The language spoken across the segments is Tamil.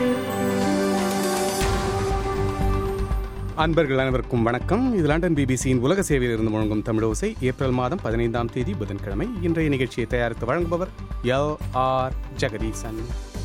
அன்பர்கள் அனைவருக்கும் வணக்கம் இது லண்டன் பிபிசியின் உலக சேவையில் இருந்து முழங்கும் தமிழ் ஓசை ஏப்ரல் மாதம் பதினைந்தாம் தேதி புதன்கிழமை இன்றைய நிகழ்ச்சியை தயாரித்து வழங்குபவர் எல் ஆர் ஜெகதீசன்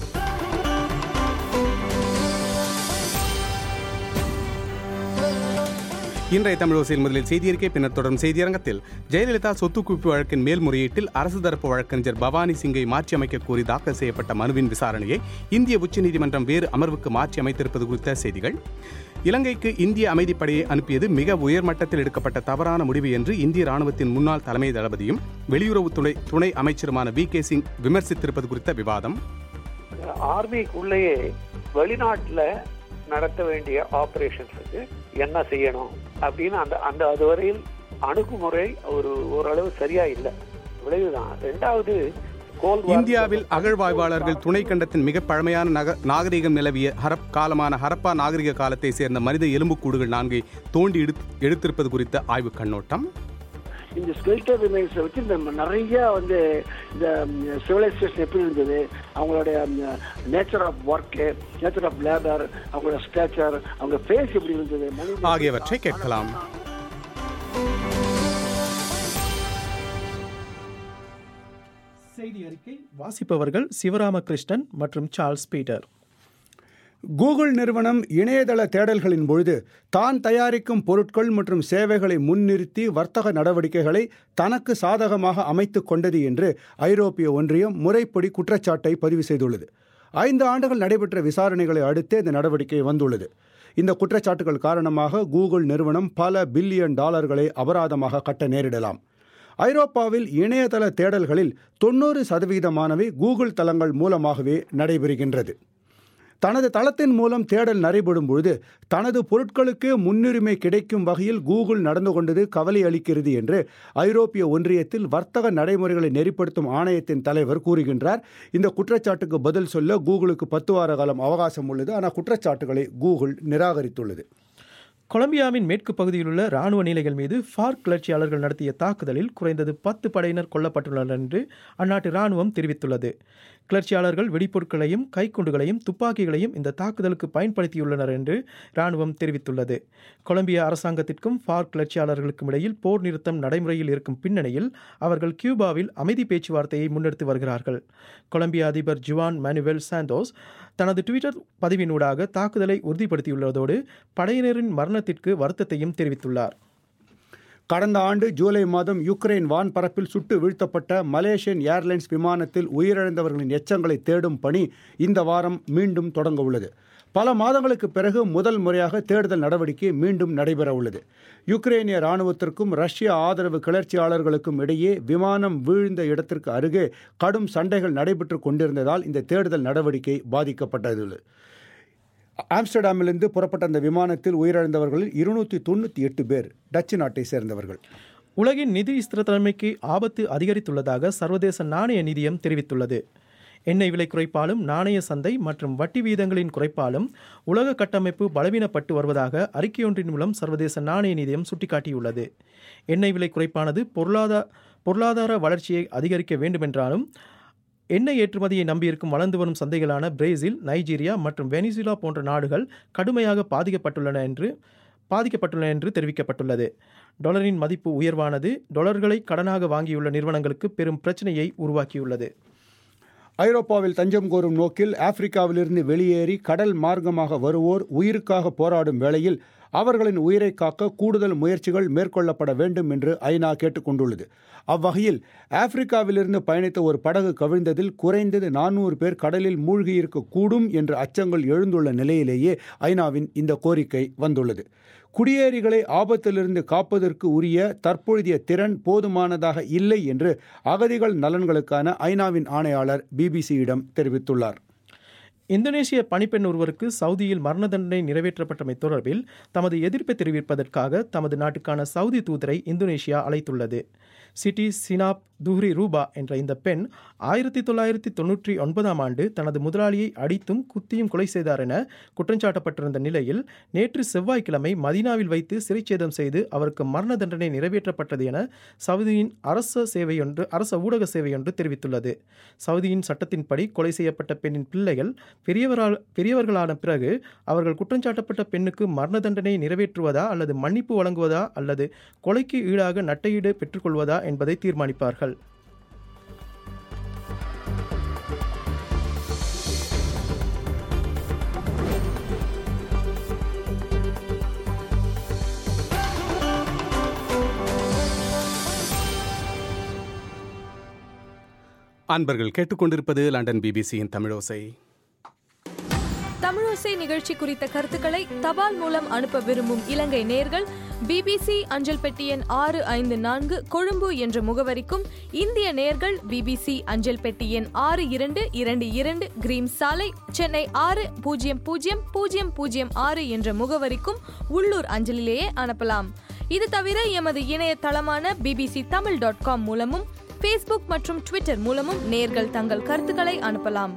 இன்றைய தமிழோசையில் முதலில் செய்தியறிக்கை பின்னர் தொடரும் செய்தியரங்கத்தில் ஜெயலலிதா சொத்து குவிப்பு வழக்கின் மேல்முறையீட்டில் அரசு தரப்பு வழக்கறிஞர் பவானி சிங்கை மாற்றியமைக்க கோரி தாக்கல் செய்யப்பட்ட மனுவின் விசாரணையை இந்திய உச்சநீதிமன்றம் வேறு அமர்வுக்கு மாற்றி அமைத்திருப்பது குறித்த செய்திகள் இலங்கைக்கு இந்திய அமைதிப்படையை அனுப்பியது மிக உயர்மட்டத்தில் எடுக்கப்பட்ட தவறான முடிவு என்று இந்திய ராணுவத்தின் முன்னாள் தலைமை தளபதியும் வெளியுறவுத்துறை துணை அமைச்சருமான வி கே சிங் விமர்சித்திருப்பது குறித்த விவாதம் ஆர்மிக்குள்ளேயே வெளிநாட்டுல நடத்த வேண்டிய ஆபரேஷன்ஸுக்கு என்ன செய்யணும் அப்படின்னு அந்த அந்த அதுவரையில் அணுகுமுறை ஒரு ஓரளவு சரியா இல்லை விளைவுதான் ரெண்டாவது கோல் வார் இந்தியாவில் அகழ்வாய்வாளர்கள் துணை கண்டத்தின் மிக பழமையான நக நாகரிகம் நிலவிய ஹரப் காலமான ஹரப்பா நாகரிக காலத்தை சேர்ந்த மனித எலும்புக்கூடுகள் நான்கை தோண்டி எடுத்- எடுத்திருப்பது குறித்த ஆய்வுக் கண்ணோட்டம் இந்த ஸ்கெல்டர் ரிமைன்ஸை வச்சு இந்த நிறைய வந்து இந்த சிவிலைசேஷன் எப்படி இருந்தது அவங்களுடைய nature of work nature of labour அவங்களோட ஸ்டேச்சர் அவங்க ஃபேஸ் எப்படி இருந்தது மனித ஆகியவற்றை கேட்கலாம் செய்தி அறிக்கை வாசிப்பவர்கள் சிவராமகிருஷ்ணன் மற்றும் சார்ல்ஸ் பீட்டர் கூகுள் நிறுவனம் இணையதள தேடல்களின் பொழுது தான் தயாரிக்கும் பொருட்கள் மற்றும் சேவைகளை முன்னிறுத்தி வர்த்தக நடவடிக்கைகளை தனக்கு சாதகமாக அமைத்துக் கொண்டது என்று ஐரோப்பிய ஒன்றியம் முறைப்படி குற்றச்சாட்டை பதிவு செய்துள்ளது ஐந்து ஆண்டுகள் நடைபெற்ற விசாரணைகளை அடுத்தே இந்த நடவடிக்கை வந்துள்ளது இந்த குற்றச்சாட்டுகள் காரணமாக கூகுள் நிறுவனம் பல பில்லியன் டாலர்களை அபராதமாக கட்ட நேரிடலாம் ஐரோப்பாவில் இணையதள தேடல்களில் தொண்ணூறு சதவீதமானவை கூகுள் தளங்கள் மூலமாகவே நடைபெறுகின்றது தனது தளத்தின் மூலம் தேடல் நடைபெறும் பொழுது தனது பொருட்களுக்கு முன்னுரிமை கிடைக்கும் வகையில் கூகுள் நடந்து கொண்டது கவலை அளிக்கிறது என்று ஐரோப்பிய ஒன்றியத்தில் வர்த்தக நடைமுறைகளை நெறிப்படுத்தும் ஆணையத்தின் தலைவர் கூறுகின்றார் இந்த குற்றச்சாட்டுக்கு பதில் சொல்ல கூகுளுக்கு பத்து வார காலம் அவகாசம் உள்ளது ஆனால் குற்றச்சாட்டுகளை கூகுள் நிராகரித்துள்ளது கொலம்பியாவின் மேற்கு பகுதியிலுள்ள ராணுவ நிலைகள் மீது ஃபார்க் கிளர்ச்சியாளர்கள் நடத்திய தாக்குதலில் குறைந்தது பத்து படையினர் கொல்லப்பட்டுள்ளனர் என்று அந்நாட்டு ராணுவம் தெரிவித்துள்ளது கிளர்ச்சியாளர்கள் வெடிப்பொருட்களையும் கைக்குண்டுகளையும் துப்பாக்கிகளையும் இந்த தாக்குதலுக்கு பயன்படுத்தியுள்ளனர் என்று ராணுவம் தெரிவித்துள்ளது கொலம்பியா அரசாங்கத்திற்கும் ஃபார்க் கிளர்ச்சியாளர்களுக்கும் இடையில் போர் நிறுத்தம் நடைமுறையில் இருக்கும் பின்னணியில் அவர்கள் கியூபாவில் அமைதி பேச்சுவார்த்தையை முன்னெடுத்து வருகிறார்கள் கொலம்பியா அதிபர் ஜுவான் மேனுவெல் சாண்டோஸ் தனது ட்விட்டர் பதிவினூடாக தாக்குதலை உறுதிப்படுத்தியுள்ளதோடு படையினரின் மரணத்திற்கு வருத்தத்தையும் தெரிவித்துள்ளார் கடந்த ஆண்டு ஜூலை மாதம் யுக்ரைன் வான்பரப்பில் சுட்டு வீழ்த்தப்பட்ட மலேசியன் ஏர்லைன்ஸ் விமானத்தில் உயிரிழந்தவர்களின் எச்சங்களை தேடும் பணி இந்த வாரம் மீண்டும் தொடங்க உள்ளது பல மாதங்களுக்கு பிறகு முதல் முறையாக தேடுதல் நடவடிக்கை மீண்டும் நடைபெற உள்ளது யுக்ரைனிய இராணுவத்திற்கும் ரஷ்ய ஆதரவு கிளர்ச்சியாளர்களுக்கும் இடையே விமானம் வீழ்ந்த இடத்திற்கு அருகே கடும் சண்டைகள் நடைபெற்று கொண்டிருந்ததால் இந்த தேடுதல் நடவடிக்கை பாதிக்கப்பட்டது ஆம்ஸ்டர்டாமிலிருந்து புறப்பட்ட அந்த விமானத்தில் உயிரிழந்தவர்களில் இருநூற்றி தொண்ணூற்றி எட்டு பேர் டச்சு நாட்டை சேர்ந்தவர்கள் உலகின் நிதி ஸ்திரத்தன்மைக்கு ஆபத்து அதிகரித்துள்ளதாக சர்வதேச நாணய நிதியம் தெரிவித்துள்ளது எண்ணெய் விலை குறைப்பாலும் நாணய சந்தை மற்றும் வட்டி வீதங்களின் குறைப்பாலும் உலக கட்டமைப்பு பலவீனப்பட்டு வருவதாக அறிக்கையொன்றின் மூலம் சர்வதேச நாணய நிதியம் சுட்டிக்காட்டியுள்ளது எண்ணெய் விலை குறைப்பானது பொருளாதார பொருளாதார வளர்ச்சியை அதிகரிக்க வேண்டுமென்றாலும் எண்ணெய் ஏற்றுமதியை நம்பியிருக்கும் வளர்ந்து வரும் சந்தைகளான பிரேசில் நைஜீரியா மற்றும் வெனிசுலா போன்ற நாடுகள் கடுமையாக பாதிக்கப்பட்டுள்ளன என்று பாதிக்கப்பட்டுள்ளன என்று தெரிவிக்கப்பட்டுள்ளது டாலரின் மதிப்பு உயர்வானது டாலர்களை கடனாக வாங்கியுள்ள நிறுவனங்களுக்கு பெரும் பிரச்சனையை உருவாக்கியுள்ளது ஐரோப்பாவில் தஞ்சம் கோரும் நோக்கில் ஆப்பிரிக்காவிலிருந்து வெளியேறி கடல் மார்க்கமாக வருவோர் உயிருக்காக போராடும் வேளையில் அவர்களின் உயிரை காக்க கூடுதல் முயற்சிகள் மேற்கொள்ளப்பட வேண்டும் என்று ஐநா கேட்டுக்கொண்டுள்ளது அவ்வகையில் ஆப்பிரிக்காவிலிருந்து பயணித்த ஒரு படகு கவிழ்ந்ததில் குறைந்தது நானூறு பேர் கடலில் மூழ்கியிருக்கக்கூடும் என்ற அச்சங்கள் எழுந்துள்ள நிலையிலேயே ஐநாவின் இந்த கோரிக்கை வந்துள்ளது குடியேறிகளை ஆபத்திலிருந்து காப்பதற்கு உரிய தற்பொழுதைய திறன் போதுமானதாக இல்லை என்று அகதிகள் நலன்களுக்கான ஐநாவின் ஆணையாளர் பிபிசியிடம் தெரிவித்துள்ளார் இந்தோனேசிய பணிப்பெண் ஒருவருக்கு சவுதியில் மரண தண்டனை நிறைவேற்றப்பட்டமை தொடர்பில் தமது எதிர்ப்பை தெரிவிப்பதற்காக தமது நாட்டுக்கான சவுதி தூதரை இந்தோனேஷியா அழைத்துள்ளது சிட்டி சினாப் துஹ்ரி ரூபா என்ற இந்த பெண் ஆயிரத்தி தொள்ளாயிரத்தி தொன்னூற்றி ஒன்பதாம் ஆண்டு தனது முதலாளியை அடித்தும் குத்தியும் கொலை செய்தார் என குற்றஞ்சாட்டப்பட்டிருந்த நிலையில் நேற்று செவ்வாய்க்கிழமை மதீனாவில் வைத்து சிறைச்சேதம் செய்து அவருக்கு மரண தண்டனை நிறைவேற்றப்பட்டது என சவுதியின் அரச சேவையொன்று அரச ஊடக சேவையொன்று தெரிவித்துள்ளது சவுதியின் சட்டத்தின்படி கொலை செய்யப்பட்ட பெண்ணின் பிள்ளைகள் பெரியவரால் பெரியவர்களான பிறகு அவர்கள் குற்றஞ்சாட்டப்பட்ட பெண்ணுக்கு மரண தண்டனை நிறைவேற்றுவதா அல்லது மன்னிப்பு வழங்குவதா அல்லது கொலைக்கு ஈடாக நட்டையீடு பெற்றுக்கொள்வதா என்பதை தீர்மானிப்பார்கள் அன்பர்கள் கேட்டுக்கொண்டிருப்பது லண்டன் பிபிசியின் தமிழோசை தமிழோசை நிகழ்ச்சி குறித்த கருத்துக்களை தபால் மூலம் அனுப்ப விரும்பும் இலங்கை நேர்கள் பிபிசி அஞ்சல் பெட்டி எண் ஆறு ஐந்து நான்கு கொழும்பு என்ற முகவரிக்கும் இந்திய நேர்கள் பிபிசி அஞ்சல் பெட்டி எண் ஆறு இரண்டு இரண்டு இரண்டு கிரீம் சாலை சென்னை ஆறு பூஜ்ஜியம் பூஜ்ஜியம் பூஜ்ஜியம் பூஜ்ஜியம் ஆறு என்ற முகவரிக்கும் உள்ளூர் அஞ்சலிலேயே அனுப்பலாம் இது தவிர எமது இணையதளமான பிபிசி தமிழ் டாட் காம் மூலமும் ஃபேஸ்புக் மற்றும் ட்விட்டர் மூலமும் நேர்கள் தங்கள் கருத்துக்களை அனுப்பலாம்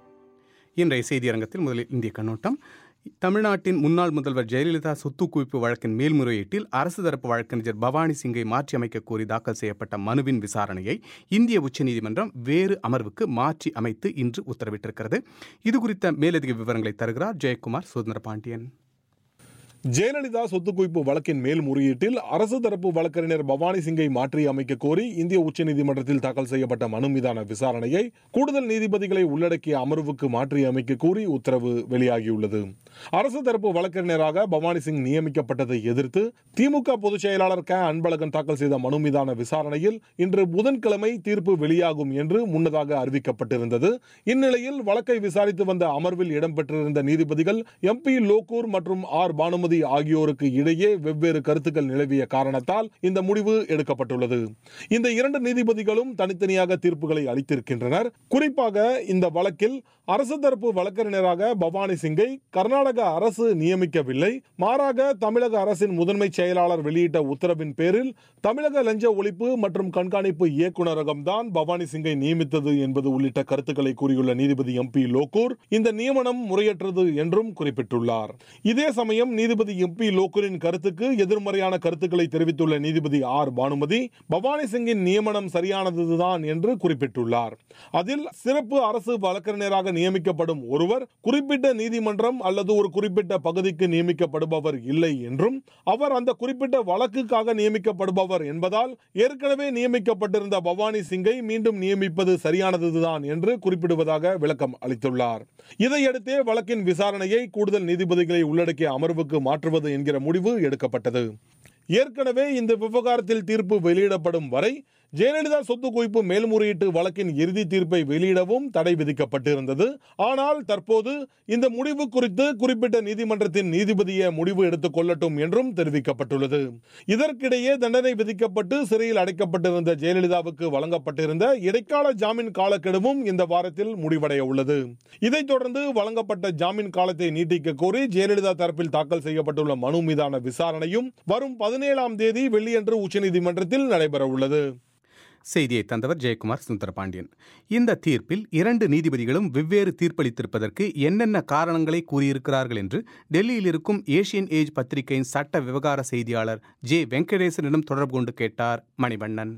இன்றைய செய்தியரங்கத்தில் முதலில் இந்திய கண்ணோட்டம் தமிழ்நாட்டின் முன்னாள் முதல்வர் ஜெயலலிதா சொத்து குவிப்பு வழக்கின் மேல்முறையீட்டில் அரசு தரப்பு வழக்கறிஞர் பவானி சிங்கை மாற்றியமைக்க கோரி தாக்கல் செய்யப்பட்ட மனுவின் விசாரணையை இந்திய உச்சநீதிமன்றம் வேறு அமர்வுக்கு மாற்றி அமைத்து இன்று உத்தரவிட்டிருக்கிறது இதுகுறித்த மேலதிக விவரங்களை தருகிறார் ஜெயக்குமார் சுதந்திர பாண்டியன் ஜெயலலிதா சொத்து குவிப்பு வழக்கின் மேல்முறையீட்டில் அரசு தரப்பு வழக்கறிஞர் பவானி சிங்கை மாற்றி அமைக்க கோரி இந்திய உச்சநீதிமன்றத்தில் தாக்கல் செய்யப்பட்ட மனு மீதான விசாரணையை கூடுதல் நீதிபதிகளை உள்ளடக்கிய அமர்வுக்கு மாற்றி அமைக்க கோரி உத்தரவு வெளியாகியுள்ளது அரசு தரப்பு வழக்கறிஞராக பவானி சிங் நியமிக்கப்பட்டதை எதிர்த்து திமுக பொதுச் செயலாளர் க அன்பழகன் தாக்கல் செய்த மனு மீதான விசாரணையில் இன்று புதன்கிழமை தீர்ப்பு வெளியாகும் என்று முன்னதாக அறிவிக்கப்பட்டிருந்தது இந்நிலையில் வழக்கை விசாரித்து வந்த அமர்வில் இடம்பெற்றிருந்த நீதிபதிகள் எம்பி லோக்கூர் மற்றும் ஆர் பானுமதி ஆகியோருக்கு இடையே வெவ்வேறு கருத்துக்கள் நிலவிய காரணத்தால் இந்த முடிவு எடுக்கப்பட்டுள்ளது இந்த இரண்டு நீதிபதிகளும் தனித்தனியாக தீர்ப்புகளை அளித்திருக்கின்றனர் குறிப்பாக இந்த வழக்கில் அரசு தரப்பு வழக்கறிஞராக பவானி சிங்கை கர்நாடக அரசு நியமிக்கவில்லை மாறாக தமிழக அரசின் முதன்மை செயலாளர் வெளியிட்ட உத்தரவின் பேரில் தமிழக லஞ்ச ஒழிப்பு மற்றும் கண்காணிப்பு இயக்குநரகம் தான் பவானி சிங்கை நியமித்தது என்பது உள்ளிட்ட கருத்துக்களை கூறியுள்ள நீதிபதி எம்பி லோக்கூர் இந்த நியமனம் முறையற்றது என்றும் குறிப்பிட்டுள்ளார் இதே சமயம் நீதிபதி எம்பி லோக்கூரின் கருத்துக்கு எதிர்மறையான கருத்துக்களை தெரிவித்துள்ள நீதிபதி ஆர் பானுமதி பவானி சிங்கின் நியமனம் சரியானதுதான் என்று குறிப்பிட்டுள்ளார் அதில் சிறப்பு அரசு வழக்கறிஞராக நியமிக்கப்படும் ஒருவர் குறிப்பிட்ட நீதிமன்றம் அல்லது ஒரு குறிப்பிட்ட பகுதிக்கு நியமிக்கப்படுபவர் இல்லை என்றும் அவர் அந்த குறிப்பிட்ட வழக்குக்காக நியமிக்கப்படுபவர் என்பதால் ஏற்கனவே நியமிக்கப்பட்டிருந்த பவானி சிங்கை மீண்டும் நியமிப்பது சரியானதுதான் என்று குறிப்பிடுவதாக விளக்கம் அளித்துள்ளார் இதையடுத்தே வழக்கின் விசாரணையை கூடுதல் நீதிபதிகளை உள்ளடக்கிய அமர்வுக்கு மாற்றுவது என்கிற முடிவு எடுக்கப்பட்டது ஏற்கனவே இந்த விவகாரத்தில் தீர்ப்பு வெளியிடப்படும் வரை ஜெயலலிதா சொத்து குவிப்பு மேல்முறையீட்டு வழக்கின் இறுதி தீர்ப்பை வெளியிடவும் தடை விதிக்கப்பட்டிருந்தது ஆனால் தற்போது இந்த முடிவு குறித்து குறிப்பிட்ட நீதிமன்றத்தின் நீதிபதியே முடிவு எடுத்துக் கொள்ளட்டும் என்றும் தெரிவிக்கப்பட்டுள்ளது இதற்கிடையே தண்டனை விதிக்கப்பட்டு சிறையில் அடைக்கப்பட்டிருந்த ஜெயலலிதாவுக்கு வழங்கப்பட்டிருந்த இடைக்கால ஜாமீன் காலக்கெடுவும் இந்த வாரத்தில் முடிவடைய உள்ளது இதைத் தொடர்ந்து வழங்கப்பட்ட ஜாமீன் காலத்தை நீட்டிக்க கோரி ஜெயலலிதா தரப்பில் தாக்கல் செய்யப்பட்டுள்ள மனு மீதான விசாரணையும் வரும் பதினேழாம் தேதி வெள்ளியன்று உச்சநீதிமன்றத்தில் நடைபெற உள்ளது செய்தியை தந்தவர் ஜெயக்குமார் சுந்தரபாண்டியன் இந்த தீர்ப்பில் இரண்டு நீதிபதிகளும் வெவ்வேறு தீர்ப்பளித்திருப்பதற்கு என்னென்ன காரணங்களை கூறியிருக்கிறார்கள் என்று டெல்லியில் இருக்கும் ஏசியன் ஏஜ் பத்திரிகையின் சட்ட விவகார செய்தியாளர் ஜே வெங்கடேசனிடம் தொடர்பு கொண்டு கேட்டார் மணிவண்ணன்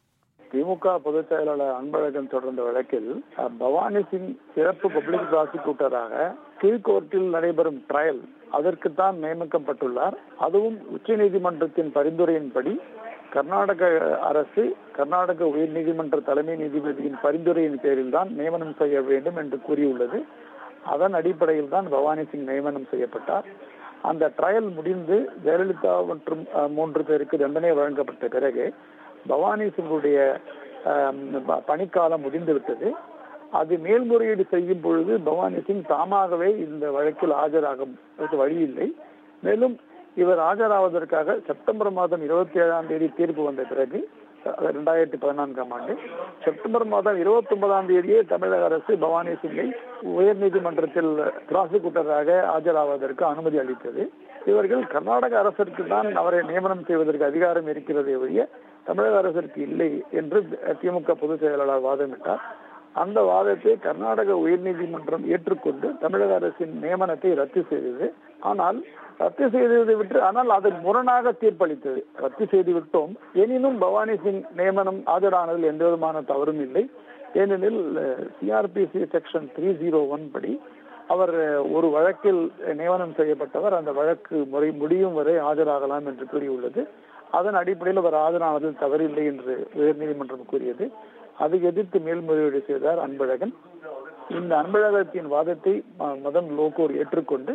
திமுக பொதுச் செயலாளர் அன்பழகன் தொடர்ந்த வழக்கில் அஹ், பவானி சிங் சிறப்பு பப்ளிக் ப்ராசிக்யூட்டராக கீழ்கோர்ட்டில் நடைபெறும் ட்ரையல் அதற்குத்தான் நியமிக்கப்பட்டுள்ளார் அதுவும் உச்சநீதிமன்றத்தின் பரிந்துரையின்படி கர்நாடக அரசு கர்நாடக உயர்நீதிமன்ற தலைமை நீதிபதியின் பரிந்துரையின் பேரில் தான் நியமனம் செய்ய வேண்டும் என்று கூறியுள்ளது அதன் அடிப்படையில் தான் பவானி சிங் நியமனம் செய்யப்பட்டார் அந்த ட்ரையல் முடிந்து ஜெயலலிதா மற்றும் அஹ், மூன்று பேருக்கு தண்டனை வழங்கப்பட்ட பிறகு பவானி சிங்குடைய அஹ், ப- பணிக்காலம் முடிந்துவிட்டது அது மேல்முறையீடு செய்யும் பொழுது பவானி சிங் தாமாகவே இந்த வழக்கில் ஆஜராக வழி இல்லை மேலும் இவர் ஆஜராவதற்காக செப்டம்பர் மாதம் இருபத்தி ஏழாம் தேதி தீர்ப்பு வந்த பிறகு இரண்டாயிரத்தி பதினான்காம் ஆண்டு செப்டம்பர் மாதம் இருபத்தி ஒன்பதாம் தேதியே தமிழக அரசு பவானி சிங்கை உயர்நீதிமன்றத்தில் ப்ராசிக்யூட்டராக ஆஜராவதற்கு அனுமதி அளித்தது இவர்கள் கர்நாடக அரசிற்கு தான் அவரை நியமனம் செய்வதற்கு அதிகாரம் இருக்கிறதே ஒழிய தமிழக அரசிற்கு இல்லை என்று திமுக பொதுச் செயலாளர் வாதமிட்டார் அந்த வாதத்தை கர்நாடக உயர்நீதிமன்றம் ஏற்றுக்கொண்டு தமிழக அரசின் நியமனத்தை ரத்து செய்தது ஆனால் ரத்து செய்ததை விட்டு ஆனால் அதன் முரணாக தீர்ப்பளித்தது ரத்து செய்து விட்டோம் எனினும் பவானி சிங் நியமனம் ஆஜரானதில் எந்த விதமான தவறும் இல்லை ஏனெனில் CrPC section three zero one படி அவர் ஒரு வழக்கில் நியமனம் செய்யப்பட்டவர் அந்த வழக்கு முறை முடியும் வரை ஆஜராகலாம் என்று கூறியுள்ளது அதன் அடிப்படையில் அவர் ஆஜரானதில் தவறில்லை என்று உயர்நீதிமன்றம் கூறியது அதை எதிர்த்து மேல்முறையீடு செய்தார் அன்பழகன் இந்த அன்பழகத்தின் வாதத்தை ம- மதன் லோகோர் ஏற்றுக்கொண்டு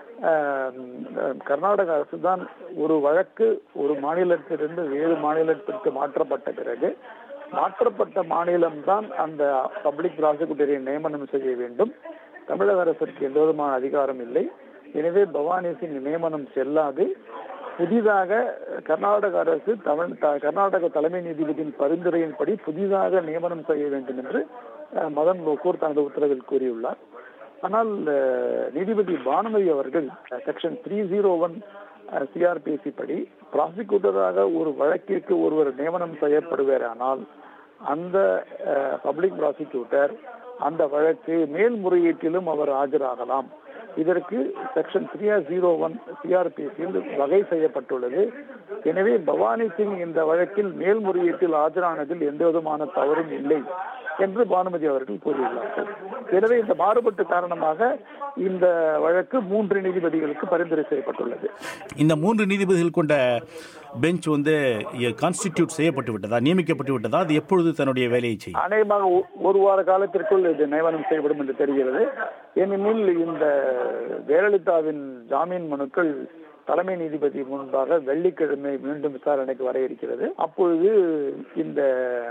ஆஹ், கர்நாடக அரசு தான் ஒரு வழக்கு ஒரு மாநிலத்திலிருந்து வேறு மாநிலத்திற்கு மாற்றப்பட்ட பிறகு மாற்றப்பட்ட மாநிலம்தான் அந்த பப்ளிக் ப்ராசிக்யூட்டரை நியமனம் செய்ய வேண்டும் தமிழக அரசிற்கு எந்த விதமான அதிகாரம் இல்லை எனவே பவானி சிங் நியமனம் செல்லாது புதிதாக கர்நாடக அரசு தமிழ் த- கர்நாடக தலைமை நீதிபதியின் பரிந்துரையின்படி புதிதாக நியமனம் செய்ய வேண்டும் என்று அஹ், மதன் லோகூர் தனது உத்தரவில் கூறியுள்ளார் ஆனால் அஹ், நீதிபதி பானுமதி அவர்கள் section three zero one CrPC படி ப்ராசிக்யூட்டராக ஒரு வழக்கிற்கு ஒருவர் நியமனம் செய்யப்படுவாரானால் அந்த பப்ளிக் ப்ராசிக்யூட்டர் அந்த வழக்கு மேல்முறையீட்டிலும் அவர் ஆஜராகலாம் இதற்கு செக்ஷன் த்ரீ ஜீரோ ஒன் சிஆர்பிசியில் வகை செய்யப்பட்டுள்ளது எனவே பவானி சிங் இந்த வழக்கில் மேல்முறையீட்டில் ஆஜரானதில் எந்த விதமான தவறும் இல்லை என்று பானுமதி அவர்கள் கூறியுள்ளார்கள் எனவே இந்த மாறுபட்ட காரணமாக இந்த வழக்கு மூன்று நீதிபதிகளுக்கு பரிந்துரை செய்யப்பட்டுள்ளது இந்த மூன்று நீதிபதிகள் கொண்ட பெஞ்ச் வந்து கான்ஸ்டிடியூட் செய்யப்பட்டு விட்டதா நியமிக்கப்பட்டு விட்டதா அது எப்பொழுது தன்னுடைய வேலையை செய்யும் அநேகமாக ஒ- ஒரு வார காலத்திற்குள் இது நியமனம் செய்யப்படும் என்று தெரிகிறது ஏனெனில் இந்த ஜெயலலிதாவின் ஜாமீன் மனுக்கள் தலைமை நீதிபதி முன்பாக வெள்ளிக்கிழமை மீண்டும் விசாரணைக்கு வர இருக்கிறது அப்பொழுது இந்த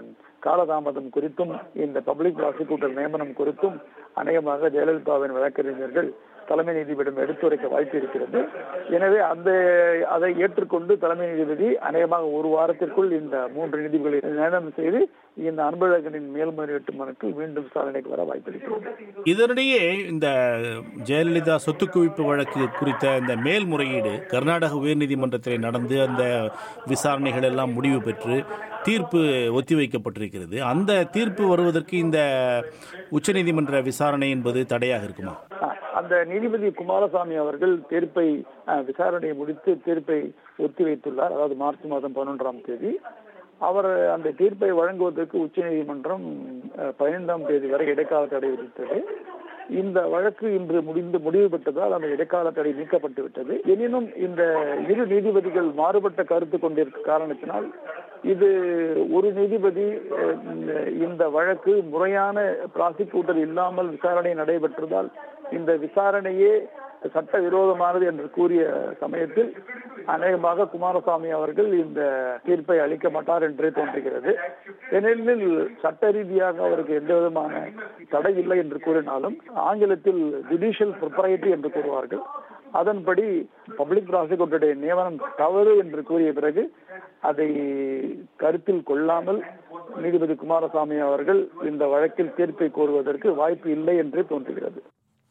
காலதாமதம் குறித்தும் இந்த பப்ளிக் ப்ராசிக்யூட்டர் நியமனம் குறித்தும் அநேகமாக ஜெயலலிதாவின் வழக்கறிஞர்கள் தலைமை நீதிபதியிடம் எடுத்துரைக்க வாய்ப்பு இருக்கிறது எனவே அந்த அதை ஏற்றுக்கொண்டு தலைமை நீதிபதி அநேகமாக ஒரு வாரத்திற்குள் இந்த மூன்று நீதிபதிகளை நியமனம் செய்து இந்த அன்பழகனின் மேல்முறையீட்டு மனுக்கள் மீண்டும் விசாரணைக்கு வர வாய்ப்பு இருக்கிறது இதனிடையே இந்த ஜெயலலிதா சொத்து குவிப்பு வழக்கு குறித்த இந்த மேல்முறையீடு கர்நாடக உயர்நீதிமன்றத்தில் நடந்து அந்த விசாரணைகள் எல்லாம் முடிவு பெற்று தீர்ப்பு ஒத்திவைக்கப்பட்டிருக்கிறது அந்த தீர்ப்பு வருவதற்கு இந்த உச்சநீதிமன்ற விசாரணை என்பது தடையாக இருக்குமா அஹ், அந்த நீதிபதி குமாரசாமி அவர்கள் தீர்ப்பை அஹ், விசாரணையை முடித்து தீர்ப்பை ஒத்திவைத்துள்ளார் அதாவது மார்ச் மாதம் பதினொன்றாம் தேதி அவர் அந்த தீர்ப்பை வழங்குவதற்கு உச்சநீதிமன்றம் அஹ், பதினைந்தாம் தேதி வரை இடைக்கால தடை விதித்தது இந்த வழக்கு இன்று முடிந்து முடிவு பெற்றதால் அந்த இடைக்கால தடை நீக்கப்பட்டு விட்டது எனினும் இந்த இரு நீதிபதிகள் மாறுபட்ட கருத்து கொண்டிருக்க காரணத்தினால் இது ஒரு நீதிபதி அஹ், இந்த- இந்த வழக்கு முறையான ப்ராசிக்யூட்டர் இல்லாமல் விசாரணை நடைபெற்றதால் இந்த விசாரணையே சட்ட விரோதமானது என்று கூறிய சமயத்தில் அநேகமாக குமாரசாமி அவர்கள் இந்த தீர்ப்பை அளிக்க மாட்டார் என்றே தோன்றுகிறது ஏனெனில் சட்ட ரீதியாக அவருக்கு எந்த விதமான தடை இல்லை என்று கூறினாலும் ஆங்கிலத்தில் ஜுடிஷியல் ப்ரொப்பரைட்டி என்று கூறுவார்கள் அதன்படி பப்ளிக் ப்ராசிக்யூட்டருடைய நியமனம் தவறு என்று கூறிய பிறகு அதை கருத்தில் கொள்ளாமல் நீதிபதி குமாரசாமி அவர்கள் இந்த வழக்கில் தீர்ப்பை கோருவதற்கு வாய்ப்பு இல்லை என்றே தோன்றுகிறது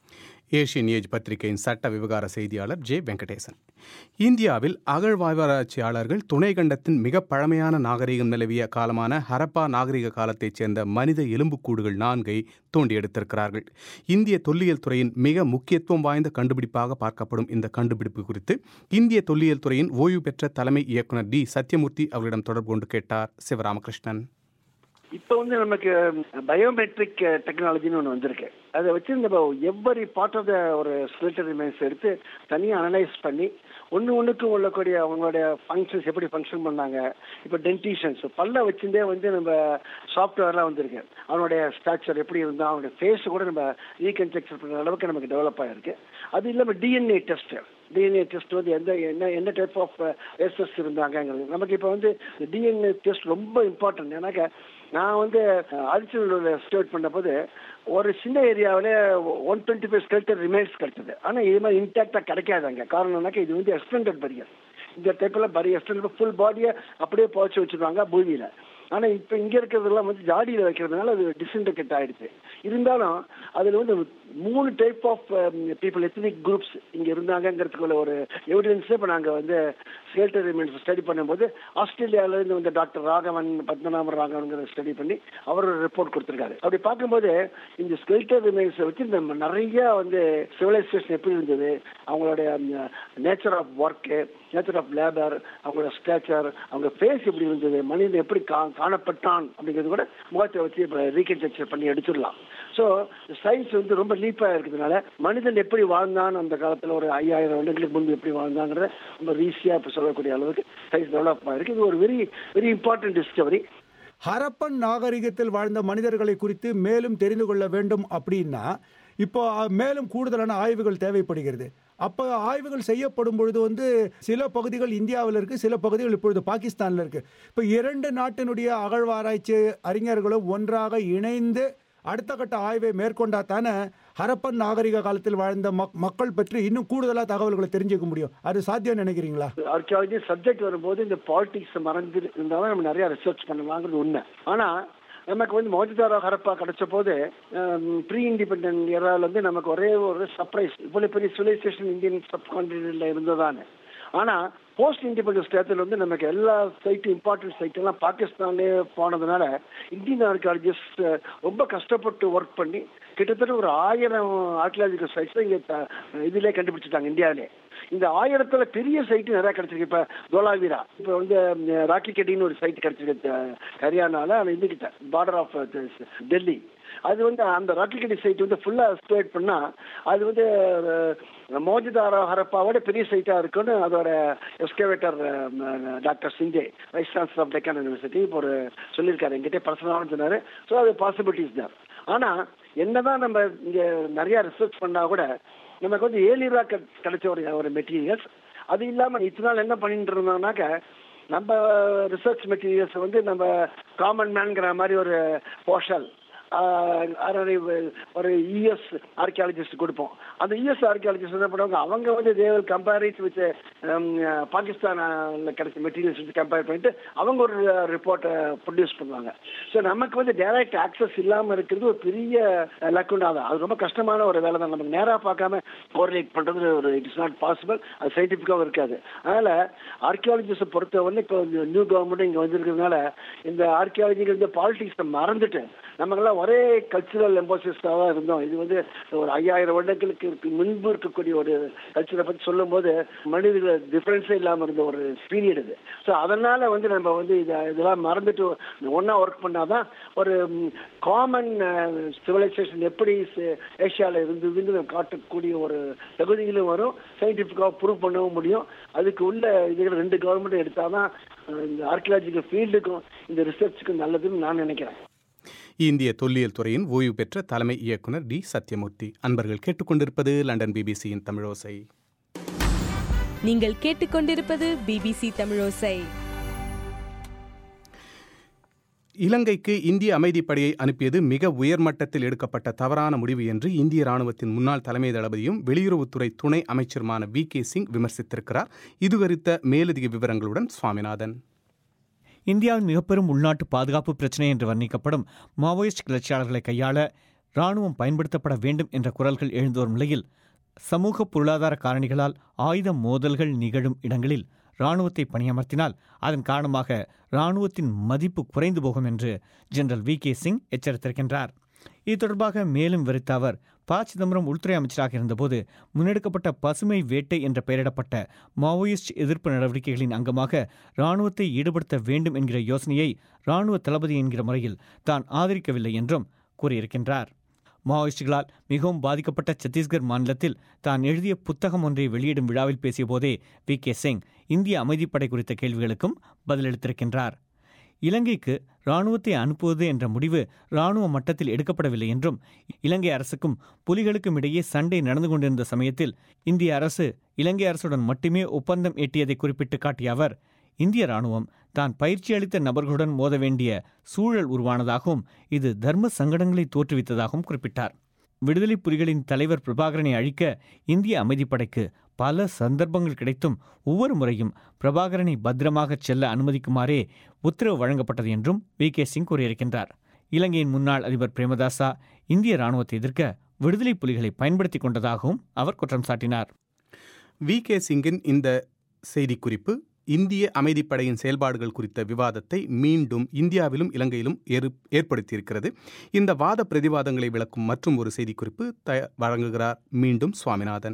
ஏஷியன் ஏஜ் பத்திரிகையின் சட்ட விவகார செய்தியாளர் ஜே வெங்கடேசன் இந்தியாவில் அகழ்வாய்வாராய்ச்சியாளர்கள் துணை கண்டத்தின் மிக பழமையான நாகரிகம் நிலவிய காலமான ஹரப்பா நாகரிக காலத்தைச் சேர்ந்த மனித எலும்புக்கூடுகள் நான்கை தோண்டி எடுத்திருக்கிறார்கள் இந்திய தொல்லியல் துறையின் மிக முக்கியத்துவம் வாய்ந்த கண்டுபிடிப்பாக பார்க்கப்படும் இந்த கண்டுபிடிப்பு குறித்து இந்திய தொல்லியல் துறையின் ஓய்வு பெற்ற தலைமை இயக்குனர் டி சத்யமூர்த்தி அவரிடம் தொடர்பு கொண்டு கேட்டார் சிவராமகிருஷ்ணன் இப்போ வந்து நமக்கு பயோமெட்ரிக் டெக்னாலஜின்னு ஒன்று வந்திருக்கு அதை வச்சு நம்ம எவ்வரி பார்ட் ஆஃப் த ஒரு ஸ்கெலிட்டல் ரிமைன்ஸ் எடுத்து தனியாக அனலைஸ் பண்ணி ஒன்று ஒன்றுக்கு உள்ளக்கூடிய அவங்களுடைய ஃபங்க்ஷன்ஸ் எப்படி ஃபங்க்ஷன் பண்ணாங்க இப்போ டென்டிஷன்ஸ் பல்ல வச்சுருந்தே வந்து நம்ம சாஃப்ட்வேர்லாம் வந்திருக்கு அவனுடைய ஸ்ட்ரக்சர் எப்படி இருந்தால் அவனுடைய ஃபேஸ் கூட நம்ம ரீகன்ஸ்ட்ரக்ஷன் பண்ணுற அளவுக்கு நமக்கு டெவலப் ஆகிருக்கு அது இல்லாமல் டிஎன்ஏ டெஸ்ட் டிஎன்ஏ டெஸ்ட் வந்து எந்த என்ன என்ன டைப் ஆஃப் எஸ்எஸ் இருந்தாங்கங்கிறது நமக்கு இப்போ வந்து டிஎன்ஏ டெஸ்ட் ரொம்ப இம்பார்ட்டன்ட் ஏன்னாக்க நான் வந்து அரிச்சலூரில் ஸ்டேட் பண்ண போது ஒரு சின்ன ஏரியாவில் one twenty five skeletal remains கிடைச்சது ஆனால் இது மாதிரி இன்டாக்டாக கிடைக்காதாங்க காரணம்னாக்க இது வந்து எக்ஸ்டெண்டட் பரியர் இந்த டைப்பில் பரி எக்ஸ்டெண்டட் ஃபுல் பாடியை அப்படியே புதைச்சி வச்சுருவாங்க பூமியில் ஆனா இப்ப இங்க இருக்கிறதெல்லாம் வந்து ஜாடியில வைக்கிறதுனால அது டிஸ்இன்டெக்ட் ஆயிடுச்சு இருந்தாலும் அதுல வந்து மூணு type of people ethnic groups இங்க இருந்தாங்கிறதுக்குள்ள ஒரு எவிடன்ஸ் இப்ப நாங்க வந்து ஸ்கேல்டர் ரிமெண்ட்ஸ் ஸ்டடி பண்ணும்போது ஆஸ்திரேலியால இருந்து வந்து டாக்டர் ராகவன் பத்மநாப ராகவன்கிற ஸ்டடி பண்ணி அவர் ஒரு ரிப்போர்ட் கொடுத்திருக்காரு அப்படி பார்க்கும்போது இந்த ஸ்கெல்டர் ரிமைன்ஸ் வச்சு நம்ம நிறைய வந்து சிவிலைசேஷன் எப்படி இருந்தது அவங்களுடைய nature of work nature of labour அவங்களோட ஸ்டேச்சர் அவங்க ஃபேஸ் எப்படி இருந்தது மனிதன் எப்படி கா காணப்பட்டான் அப்படிங்கிறது கூட முகத்தை வச்சு இப்போ ரீகன்ஸ்ட்ரக்சர் பண்ணி எடுத்துடலாம் ஸோ சயின்ஸ் வந்து ரொம்ப லீப்பாக இருக்கிறதுனால மனிதன் எப்படி வாழ்ந்தான் அந்த காலத்தில் ஒரு ஐயாயிரம் வருடங்களுக்கு முன்பு எப்படி வாழ்ந்தாங்கிறத ரொம்ப ஈஸியாக இப்போ சொல்லக்கூடிய அளவுக்கு சயின்ஸ் டெவலப் ஆயிருக்கு இது ஒரு very very important discovery Harappan நாகரிகத்தில் வாழ்ந்த மனிதர்களை குறித்து மேலும் தெரிந்து கொள்ள வேண்டும் அப்படின்னா இப்போ அஹ், மேலும் கூடுதலான ஆய்வுகள் தேவைப்படுகிறது அப்போ ஆய்வுகள் செய்யப்படும் பொழுது வந்து சில பகுதிகள் இந்தியாவில் இருக்கு சில பகுதிகள் இப்பொழுது பாகிஸ்தானில் இருக்கு இப்போ இரண்டு நாட்டினுடைய அகழ்வாராய்ச்சி அறிஞர்களும் ஒன்றாக இணைந்து அடுத்த கட்ட ஆய்வை மேற்கொண்டா தானே ஹரப்பன் நாகரிக காலத்தில் வாழ்ந்த மக் மக்கள் பற்றி இன்னும் கூடுதலாக தகவல்களை தெரிஞ்சுக்க முடியும் அது சாத்தியம் நினைக்கிறீங்களா ஆர்கியாலஜி சப்ஜெக்ட் வரும்போது இந்த பாலிடிக்ஸ் மறந்து இருந்தாலும் நம்ம நிறைய ரிசர்ச் பண்ணலாங்கிறது உண்மை ஆனா நமக்கு வந்து மோதிதாரா ஹரப்பா கிடைச்ச போது ப்ரீ இண்டிபெண்டன்ட் ஏராவில் வந்து நமக்கு ஒரே ஒரு சர்ப்ரைஸ் இவ்வளவு பெரிய சிவிலைசேஷன் இந்தியன் சப்கான்டினென்ட்ல இருந்ததானே ஆனா போஸ்ட் இண்டிபெண்டன்ஸ் டேத்தில் வந்து நமக்கு எல்லா சைட்டும் இம்பார்ட்டன்ட் சைட் எல்லாம் பாகிஸ்தான்லேயே போனதுனால இந்தியன் ஆர்கியாலஜிஸ்ட் ரொம்ப கஷ்டப்பட்டு ஒர்க் பண்ணி கிட்டத்தட்ட ஒரு ஆயிரம் ஆர்கியாலஜிக்கல் சைட்ஸ் இங்கே இதிலே கண்டுபிடிச்சிட்டாங்க இந்தியாவிலே இந்த ஆயிரத்துல பெரிய சைட்டு நிறைய கிடைச்சிருக்கு இப்ப தோலாவீரா இப்ப வந்து ம், ராக்கி கெட்டின்னு ஒரு சைட் கிடைச்சிருக்கு அஹ், ஹரியானால அது இதுகிட்ட பார்டர் ஆஃப் டெல்லி அது வந்து அந்த ராக்கி சைட் வந்து ஃபுல்லா எக்ஸ்பிளேட் பண்ணா அது வந்து அஹ், மோதிதாரா ஹரப்பாவோட பெரிய சைட்டா இருக்குன்னு அதோட excavator doctor Shinde vice chancellor of Deccan university இப்போ ஒரு சொல்லியிருக்காரு எங்கிட்ட பர்சனலாக சொன்னாரு ஸோ அது பாசிபிலிட்டிஸ் தான் ஆனா என்னதான் நம்ம இங்க நிறைய ரிசர்ச் பண்ணா கூட நமக்கு வந்து ஏலியரா கிடைச்ச ஒரு ஒரு மெட்டீரியல்ஸ் அது இல்லாம இத்தனை நாள் என்ன பண்ணிட்டு இருந்தோம்னாக்க நம்ம ரிசர்ச் மெட்டீரியல்ஸ் வந்து நம்ம காமன் மேன்ங்கிற மாதிரி ஒரு போர்ஷல் ஒரு யூஎஸ் ஆர்கியாலஜிஸ்ட் கொடுப்போம் அந்த யூஎஸ் ஆர்கியாலஜிஸ்ட் என்ன பண்ணுவாங்க அவங்க வந்து தேவல் கம்பேரிட் வித் பாகிஸ்தானில் கிடைச்ச மெட்டீரியல்ஸ் வச்சு கம்பேர் பண்ணிட்டு அவங்க ஒரு ரிப்போர்ட்டை ப்ரொடியூஸ் பண்ணுவாங்க ஸோ நமக்கு வந்து டைரக்ட் ஆக்சஸ் இல்லாமல் இருக்கிறது ஒரு பெரிய லக்குண்டா தான் அது ரொம்ப கஷ்டமான ஒரு வேலை தான் நமக்கு நேராக பார்க்காம கோரிலேட் பண்ணுறது ஒரு இட் இஸ் நாட் பாசிபிள் அது சயின்டிஃபிக்காகவும் இருக்காது அதனால் ஆர்கியாலஜிஸ்ட்டை பொறுத்தவரை இப்போ நியூ கவர்மெண்ட் இங்கே வந்திருக்கிறதுனால இந்த ஆர்கியாலஜிக்கு வந்து பாலிடிக்ஸை மறந்துட்டு நமக்கெல்லாம் ஒரே கல்ச்சுரல் எம்போசிஸ்டாக தான் இருந்தோம் இது வந்து ஒரு ஐயாயிரம் வருடங்களுக்கு இருக்கு- முன்பு இருக்கக்கூடிய ஒரு கல்ச்சரை பற்றி சொல்லும்போது மனிதர்கள் டிஃப்ரென்ஸே இல்லாமல் இருந்த ஒரு பீரியட் இது ஸோ அதனால வந்து நம்ம வந்து இதை இதெல்லாம் மறந்துட்டு ஒன்றா ஒர்க் பண்ணாதான் ஒரு காமன் சிவிலைசேஷன் எப்படி ஏஷியாவில் இருந்ததுன்னு காட்டக்கூடிய ஒரு தகுதிகளும் வரும் சயின்டிஃபிக்காக ப்ரூவ் பண்ணவும் முடியும் அதுக்கு உள்ள இதுகள் ரெண்டு கவர்மெண்ட் எடுத்தாதான் அஹ், இந்த ஆர்கியாலஜிக்கல் ஃபீல்டுக்கும் இந்த ரிசர்ச்சுக்கும் நல்லதுன்னு நான் நினைக்கிறேன் இந்திய தொல்லியல் துறையின் ஓய்வு பெற்ற தலைமை இயக்குனர் டி சத்யமூர்த்தி அன்பர்கள் கேட்டுக்கொண்டிருப்பது லண்டன் பிபிசியின் தமிழோசை நீங்கள் கேட்டுக்கொண்டிருப்பது பிபிசி தமிழோசை இலங்கைக்கு இந்திய அமைதிப்படையை அனுப்பியது மிக உயர்மட்டத்தில் எடுக்கப்பட்ட தவறான முடிவு என்று இந்திய ராணுவத்தின் முன்னாள் தலைமை தளபதியும் வெளியுறவுத்துறை துணை அமைச்சருமான வி கே சிங் விமர்சித்திருக்கிறார் இது குறித்த மேலதிக விவரங்களுடன் சுவாமிநாதன் இந்தியாவின் மிகப்பெரும் உள்நாட்டு பாதுகாப்பு பிரச்சினை என்று வர்ணிக்கப்படும் மாவோயிஸ்ட் கிளர்ச்சியாளர்களை கையாள ராணுவம் பயன்படுத்தப்பட வேண்டும் என்ற குரல்கள் எழுந்து வரும் நிலையில் சமூக பொருளாதார காரணிகளால் ஆயுத மோதல்கள் நிகழும் இடங்களில் ராணுவத்தை பணியமர்த்தினால் அதன் காரணமாக ராணுவத்தின் மதிப்பு குறைந்து போகும் என்று ஜெனரல் வி கே சிங் எச்சரித்திருக்கின்றார் இது தொடர்பாக மேலும் விவரித்த அவர் ப சிதம்பரம் உள்துறை அமைச்சராக இருந்தபோது முன்னெடுக்கப்பட்ட பசுமை வேட்டை என்ற பெயரிடப்பட்ட மாவோயிஸ்ட் எதிர்ப்பு நடவடிக்கைகளின் அங்கமாக இராணுவத்தை ஈடுபடுத்த வேண்டும் என்கிற யோசனையை இராணுவ தளபதி என்கிற முறையில் தான் ஆதரிக்கவில்லை என்றும் கூறியிருக்கின்றார் மாவோயிஸ்டுகளால் மிகவும் பாதிக்கப்பட்ட சத்தீஸ்கர் மாநிலத்தில் தான் எழுதிய புத்தகம் ஒன்றை வெளியிடும் விழாவில் பேசிய போதே வி கே சிங் இந்திய அமைதிப்படை குறித்த கேள்விகளுக்கும் பதிலளித்திருக்கின்றார் இலங்கைக்கு இராணுவத்தை அனுப்புவது என்ற முடிவு இராணுவ மட்டத்தில் எடுக்கப்படவில்லை என்றும் இலங்கை அரசுக்கும் புலிகளுக்கும் இடையே சண்டை நடந்து கொண்டிருந்த சமயத்தில் இந்திய அரசு இலங்கை அரசுடன் மட்டுமே ஒப்பந்தம் எட்டியதை குறிப்பிட்டு காட்டிய அவர் இந்திய ராணுவம் தான் பயிற்சி அளித்த நபர்களுடன் மோத வேண்டிய சூழல் உருவானதாகவும் இது தர்ம சங்கடங்களை தோற்றுவித்ததாகவும் குறிப்பிட்டார் விடுதலை புலிகளின் தலைவர் பிரபாகரனை அழிக்க இந்திய அமைதிப்படைக்கு பல சந்தர்ப்பங்கள் கிடைத்தும் ஒவ்வொரு முறையும் பிரபாகரனை பத்திரமாக செல்ல அனுமதிக்குமாறே உத்தரவு வழங்கப்பட்டது என்றும் வி கே சிங் கூறியிருக்கின்றார் இலங்கையின் முன்னாள் அதிபர் பிரேமதாசா இந்திய ராணுவத்தை எதிர்க்க விடுதலை புலிகளை பயன்படுத்திக் கொண்டதாகவும் அவர் குற்றம் சாட்டினார் வி கே சிங்கின் இந்த செய்திக்குறிப்பு இந்திய அமைதிப்படையின் செயல்பாடுகள் குறித்த விவாதத்தை மீண்டும் இந்தியாவிலும் இலங்கையிலும் ஏறு- ஏற்படுத்தியிருக்கிறது இந்த வாத பிரதிவாதங்களை விளக்கும் மற்றும் ஒரு செய்திக்குறிப்பு த வழங்குகிறார் மீண்டும் சுவாமிநாதன்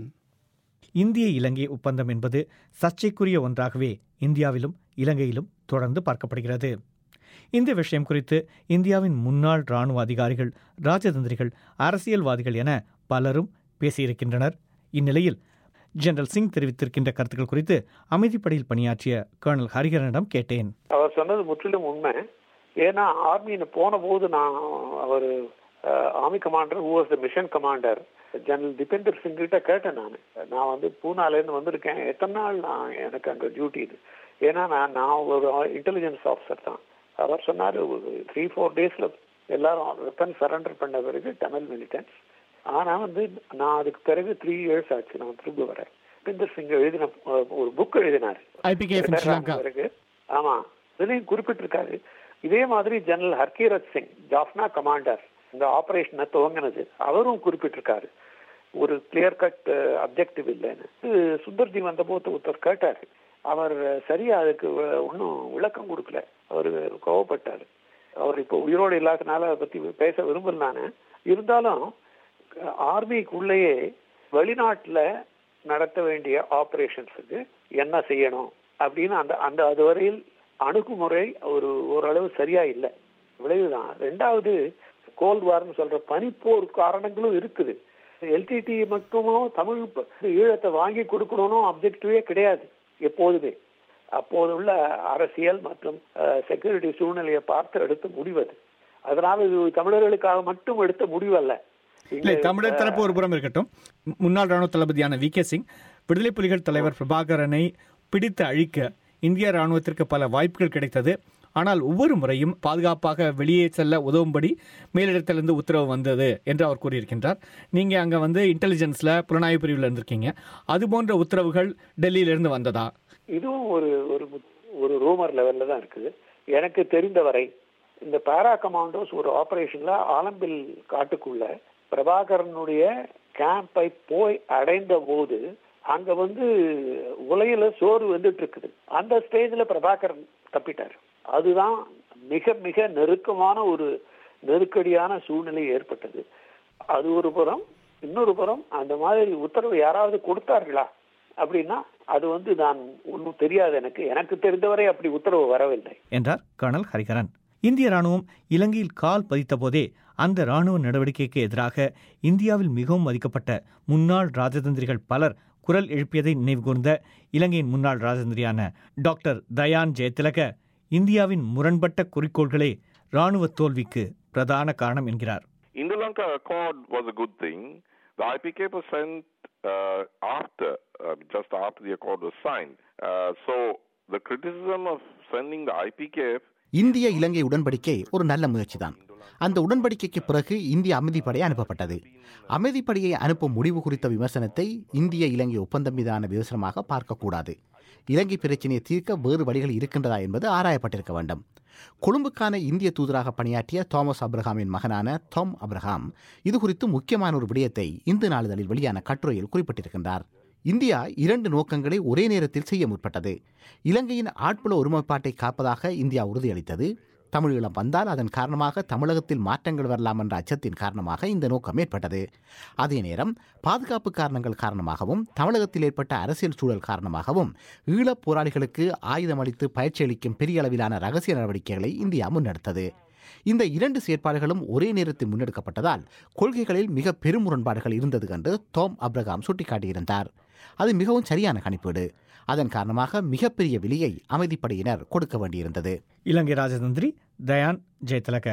இந்திய இலங்கை ஒப்பந்தம் என்பது சர்ச்சைக்குரிய ஒன்றாகவே இந்தியாவிலும் இலங்கையிலும் தொடர்ந்து பார்க்கப்படுகிறது இந்த விஷயம் குறித்து இந்தியாவின் முன்னாள் இராணுவ அதிகாரிகள் ராஜதந்திரிகள் அரசியல்வாதிகள் என பலரும் பேசியிருக்கின்றனர் இந்நிலையில் ஜெனரல் சிங் தெரிவித்திருக்கின்ற கருத்துக்கள் குறித்து அமைதிப்படையில் பணியாற்றிய கர்னல் ஹரிஹரனிடம் கேட்டேன் அவர் சொன்னது முற்றிலும் உண்மை ஏன்னா ஆர்மின்னு போன போது நான் அவர் army commander who was the mission commander general Dipendra Singh கிட்ட கேட்டேன் நான் நான் வந்து பூனால இருந்து வந்திருக்கேன் எத்தனை நாள் நான் எனக்கு அங்க டியூட்டி இது ஏன்னா நான் நான் ஒரு இன்டெலிஜென்ஸ் ஆஃபீஸர் தான் அவர் சொன்னாரு த்ரீ ஃபோர் டேஸ்ல எல்லாரும் வெப்பன் சரண்டர் பண்ண பிறகு தமிழ் மிலிட்டன்ஸ் ஆனா வந்து நான் அதுக்கு பிறகு த்ரீ இயர்ஸ் ஆச்சு நான் திரும்ப வரேன் திபேந்தர் சிங் எழுதின அஹ், ஒரு புக் எழுதினார் IPKF in Sri Lanka. பிறகு ஆமா இதுலயும் குறிப்பிட்டிருக்காரு இதே மாதிரி ஜெனரல் ஹர்கீரத் சிங் ஜாஃப்னா கமாண்டர் இந்த ஆபரேஷனை துவங்கினது அவரும் குறிப்பிட்டிருக்காரு ஒரு கிளியர் கட் அப்ஜெக்டிவ் இல்லைன்னு இது சுந்தர்ஜி வந்த போது ஒருத்தர் கேட்டாரு அவர் சரியா அதுக்கு ஒன்றும் விளக்கம் கொடுக்கல அவர் கோவப்பட்டாரு அவர் இப்போ உயிரோடு இல்லாதனால அதை பத்தி பேச விரும்பல நானு இருந்தாலும் ஆர்மிக்குள்ளேயே வெளிநாட்டுல நடத்த வேண்டிய ஆபரேஷன்ஸுக்கு என்ன செய்யணும் அப்படின்னு அந்த அந்த அதுவரையில் அணுகுமுறை ஒரு ஓரளவு சரியா இல்லை விளைவுதான் ரெண்டாவது கோல்ட் வார்னு சொல்ற பனிப்போர் காரணங்களும் இருக்குது எல்டிடி மட்டுமோ தமிழ் ப- ஈழத்தை வாங்கி கொடுக்கணும்னு அப்ஜெக்டிவே கிடையாது எப்போதுமே அப்போது உள்ள அரசியல் மற்றும் செக்யூரிட்டி சூழ்நிலையை பார்த்து எடுத்த முடிவு அது அதனால இது தமிழர்களுக்காக மட்டும் எடுத்த முடிவு அல்ல இல்லை இங்க, தமிழர் தரப்பு ஒரு புறம் இருக்கட்டும் முன்னாள் ராணுவ தளபதியான வி கே சிங் விடுதலை புலிகள் தலைவர் பிரபாகரனை பிடித்து அழிக்க இந்திய ராணுவத்திற்கு பல வாய்ப்புகள் கிடைத்தது ஆனால் ஒவ்வொரு முறையும் பாதுகாப்பாக வெளியே செல்ல உதவும்படி மேலிடத்திலிருந்து உத்தரவு வந்தது என்று அவர் கூறியிருக்கின்றார் நீங்கள் அங்கே வந்து இன்டெலிஜென்ஸில் புலனாய்வு பிரிவில் இருந்திருக்கீங்க அது போன்ற உத்தரவுகள் டெல்லியிலிருந்து வந்ததா இதுவும் ஒரு ஒரு மு- ஒரு ரூமர் லெவல்ல தான் இருக்குது எனக்கு தெரிந்தவரை இந்த பாரா கமாண்டோஸ் ஒரு ஆபரேஷன்ல ஆலம்பில் காட்டுக்குள்ள பிரபாகரனுடைய கேம்பை போய் அடைந்த போது அங்க வந்து உலையில சோறு வந்துட்டு இருக்குது அந்த ஸ்டேஜ்ல பிரபாகரன் தப்பிட்டார் அதுதான் மிக மிக நெருக்கமான ஒரு நெருக்கடியான சூழ்நிலை ஏற்பட்டது அது ஒரு புறம் இன்னொரு புறம் அந்த மாதிரி உத்தரவு யாராவது கொடுத்தார்களா அப்படின்னா அது வந்து நான் ஒன்றும் தெரியாது எனக்கு எனக்கு தெரிந்தவரை அப்படி உத்தரவு வரவில்லை என்றார் கர்னல் ஹரிகரன் இந்திய ராணுவம் இலங்கையில் கால் பதித்த போதே அந்த ராணுவ நடவடிக்கைக்கு எதிராக இந்தியாவில் மிகவும் மதிக்கப்பட்ட முன்னாள் ராஜதந்திரிகள் பலர் குரல் எழுப்பியதை நினைவுகூர்ந்த இலங்கையின் முன்னாள் ராஜதந்திரியான டாக்டர் தயான் ஜெயதிலக இந்தியாவின் முரண்பட்ட குறிக்கோள்களே ராணுவ தோல்விக்கு பிரதான காரணம் என்கிறார் Indo Lanka Accord was a good thing. The IPK was sent uh, after, uh, just after the accord was signed. Uh, so the criticism of sending the IPKF இந்திய இலங்கை உடன்படிக்கை ஒரு நல்ல முயற்சிதான் அந்த உடன்படிக்கைக்கு பிறகு இந்திய அமைதிப்படை அனுப்பப்பட்டது அமைதிப்படையை அனுப்பும் முடிவு குறித்த விமர்சனத்தை இந்திய இலங்கை ஒப்பந்தம் மீதான விமர்சனமாக பார்க்கக்கூடாது இலங்கை பிரச்சினையை தீர்க்க வேறு வழிகள் இருக்கின்றதா என்பது ஆராயப்பட்டிருக்க வேண்டும் கொழும்புக்கான இந்திய தூதராக பணியாற்றிய தாமஸ் அப்ரஹாமின் மகனான டாம் அப்ரஹாம் இது குறித்து முக்கியமான ஒரு விடயத்தை இந்து நாளிதழில் வெளியான கட்டுரையில் குறிப்பிட்டிருக்கின்றார் இந்தியா இரண்டு நோக்கங்களை ஒரே நேரத்தில் செய்ய முற்பட்டது இலங்கையின் ஆட்புல ஒருமைப்பாட்டை காப்பதாக இந்தியா உறுதியளித்தது தமிழீழம் வந்தால் அதன் காரணமாக தமிழகத்தில் மாற்றங்கள் வரலாம் என்ற அச்சத்தின் காரணமாக இந்த நோக்கம் ஏற்பட்டது அதே நேரம் பாதுகாப்பு காரணங்கள் காரணமாகவும் தமிழகத்தில் ஏற்பட்ட அரசியல் சூழல் காரணமாகவும் ஈழப் போராளிகளுக்கு ஆயுதம் அளித்து பயிற்சி அளிக்கும் பெரிய அளவிலான ரகசிய நடவடிக்கைகளை இந்தியா முன்னெடுத்தது இந்த இரண்டு செயற்பாடுகளும் ஒரே நேரத்தில் முன்னெடுக்கப்பட்டதால் கொள்கைகளில் மிக பெரும் முரண்பாடுகள் இருந்தது என்று தோம் அப்ரகாம் சுட்டிக்காட்டியிருந்தார் அது மிகவும் சரியான கணிப்பீடு அதன் காரணமாக மிகப்பெரிய விலையை அமைதிப்படையினர் கொடுக்க வேண்டியிருந்தது இலங்கை ராஜதந்திரி தயான் ஜெயதிலக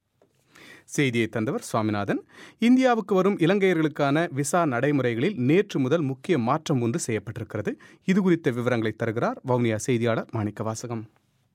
செய்தியை தந்தவர் சுவாமிநாதன் இந்தியாவுக்கு வரும் இலங்கையர்களுக்கான விசா நடைமுறைகளில் நேற்று முதல் முக்கிய மாற்றம் ஒன்று செய்யப்பட்டிருக்கிறது இது குறித்த விவரங்களை தருகிறார் வவுனியா செய்தியாளர் மாணிக்க வாசகம்